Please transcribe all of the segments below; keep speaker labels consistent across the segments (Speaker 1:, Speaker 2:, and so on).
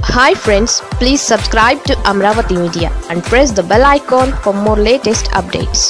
Speaker 1: hi friends please subscribe to Amaravati media and press the bell icon for more latest updates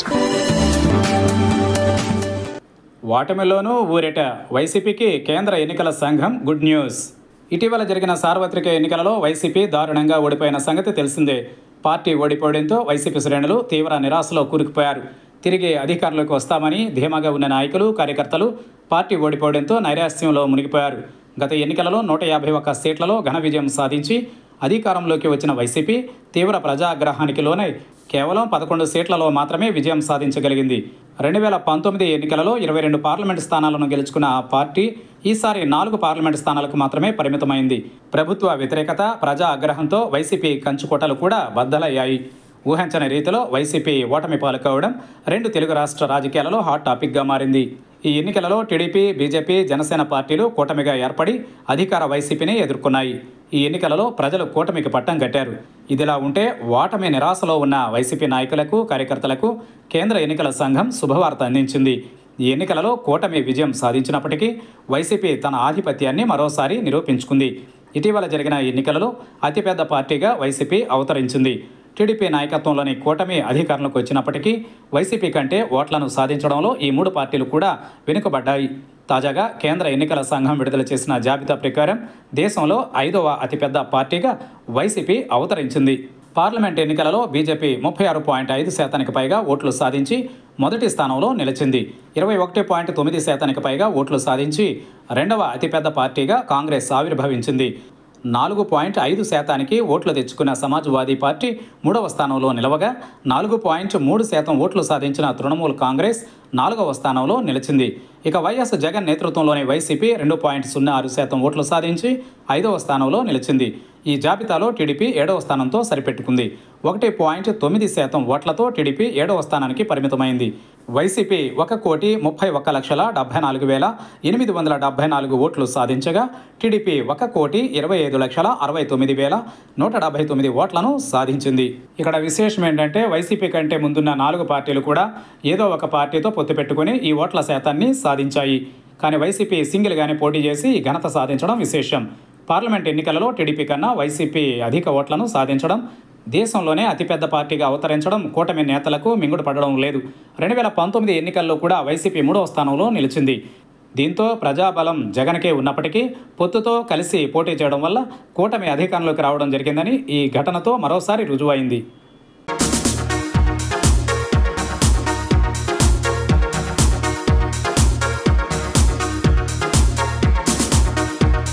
Speaker 2: ఓటమిలోనూ ఊరిట వైసీపీకి కేంద్ర ఎన్నికల సంఘం గుడ్ న్యూస్ ఇటీవల జరిగిన సార్వత్రిక ఎన్నికలలో వైసీపీ దారుణంగా ఓడిపోయిన సంగతి తెలిసిందే పార్టీ ఓడిపోవడంతో వైసీపీ శ్రేణులు తీవ్ర నిరాశలో కూరుకుపోయారు తిరిగి అధికారంలోకి వస్తామని ధీమాగా ఉన్న నాయకులు కార్యకర్తలు పార్టీ ఓడిపోవడంతో నైరాశ్యంలో మునిగిపోయారు గత ఎన్నికలలో నూట యాభై ఒక్క సీట్లలో ఘన విజయం సాధించి అధికారంలోకి వచ్చిన వైసీపీ తీవ్ర ప్రజాగ్రహానికి లోనై కేవలం పదకొండు సీట్లలో మాత్రమే విజయం సాధించగలిగింది రెండు వేల పంతొమ్మిది ఎన్నికలలో ఇరవై రెండు పార్లమెంటు స్థానాలను గెలుచుకున్న ఆ పార్టీ ఈసారి నాలుగు పార్లమెంటు స్థానాలకు మాత్రమే పరిమితమైంది ప్రభుత్వ వ్యతిరేకత ప్రజా ఆగ్రహంతో వైసీపీ కంచుకోటలు కూడా బద్దలయ్యాయి ఊహించని రీతిలో వైసీపీ ఓటమి పాలుకోవడం రెండు తెలుగు రాష్ట్ర రాజకీయాలలో హాట్ టాపిక్గా మారింది ఈ ఎన్నికలలో టీడీపీ బీజేపీ జనసేన పార్టీలు కూటమిగా ఏర్పడి అధికార వైసీపీని ఎదుర్కొన్నాయి ఈ ఎన్నికలలో ప్రజలు కూటమికి పట్టం కట్టారు ఇదిలా ఉంటే ఓటమి నిరాశలో ఉన్న వైసీపీ నాయకులకు కార్యకర్తలకు కేంద్ర ఎన్నికల సంఘం శుభవార్త అందించింది ఈ ఎన్నికలలో కూటమి విజయం సాధించినప్పటికీ వైసీపీ తన ఆధిపత్యాన్ని మరోసారి నిరూపించుకుంది ఇటీవల జరిగిన ఎన్నికలలో అతిపెద్ద పార్టీగా వైసీపీ అవతరించింది టీడీపీ నాయకత్వంలోని కూటమి అధికారంలోకి వచ్చినప్పటికీ వైసీపీ కంటే ఓట్లను సాధించడంలో ఈ మూడు పార్టీలు కూడా వెనుకబడ్డాయి తాజాగా కేంద్ర ఎన్నికల సంఘం విడుదల చేసిన జాబితా ప్రకారం దేశంలో ఐదవ అతిపెద్ద పార్టీగా వైసీపీ అవతరించింది పార్లమెంట్ ఎన్నికలలో బీజేపీ ముప్పై ఆరు పాయింట్ ఐదు శాతానికి పైగా ఓట్లు సాధించి మొదటి స్థానంలో నిలిచింది ఇరవై ఒకటి పాయింట్ తొమ్మిది శాతానికి పైగా ఓట్లు సాధించి రెండవ అతిపెద్ద పార్టీగా కాంగ్రెస్ ఆవిర్భవించింది నాలుగు పాయింట్ ఐదు శాతానికి ఓట్లు తెచ్చుకున్న సమాజ్వాదీ పార్టీ మూడవ స్థానంలో నిలవగా నాలుగు పాయింట్ మూడు శాతం ఓట్లు సాధించిన తృణమూల్ కాంగ్రెస్ నాలుగవ స్థానంలో నిలిచింది ఇక వైఎస్ జగన్ నేతృత్వంలోని వైసీపీ రెండు పాయింట్ సున్నా ఆరు శాతం ఓట్లు సాధించి ఐదవ స్థానంలో నిలిచింది ఈ జాబితాలో టీడీపీ ఏడవ స్థానంతో సరిపెట్టుకుంది ఒకటి పాయింట్ తొమ్మిది శాతం ఓట్లతో టీడీపీ ఏడవ స్థానానికి పరిమితమైంది వైసీపీ ఒక కోటి ముప్పై ఒక్క లక్షల డెబ్బై నాలుగు వేల ఎనిమిది వందల డెబ్బై నాలుగు ఓట్లు సాధించగా టీడీపీ ఒక కోటి ఇరవై ఐదు లక్షల అరవై తొమ్మిది వేల నూట డెబ్బై తొమ్మిది ఓట్లను సాధించింది ఇక్కడ విశేషం ఏంటంటే వైసీపీ కంటే ముందున్న నాలుగు పార్టీలు కూడా ఏదో ఒక పార్టీతో పొత్తు పెట్టుకుని ఈ ఓట్ల శాతాన్ని సాధించాయి కానీ వైసీపీ సింగిల్గానే పోటీ చేసి ఈ ఘనత సాధించడం విశేషం పార్లమెంట్ ఎన్నికలలో టీడీపీ కన్నా వైసీపీ అధిక ఓట్లను సాధించడం దేశంలోనే అతిపెద్ద పార్టీగా అవతరించడం కూటమి నేతలకు మింగుడు పడడం లేదు రెండు వేల పంతొమ్మిది ఎన్నికల్లో కూడా వైసీపీ మూడవ స్థానంలో నిలిచింది దీంతో ప్రజాబలం జగన్కే ఉన్నప్పటికీ పొత్తుతో కలిసి పోటీ చేయడం వల్ల కూటమి అధికారంలోకి రావడం జరిగిందని ఈ ఘటనతో మరోసారి రుజువైంది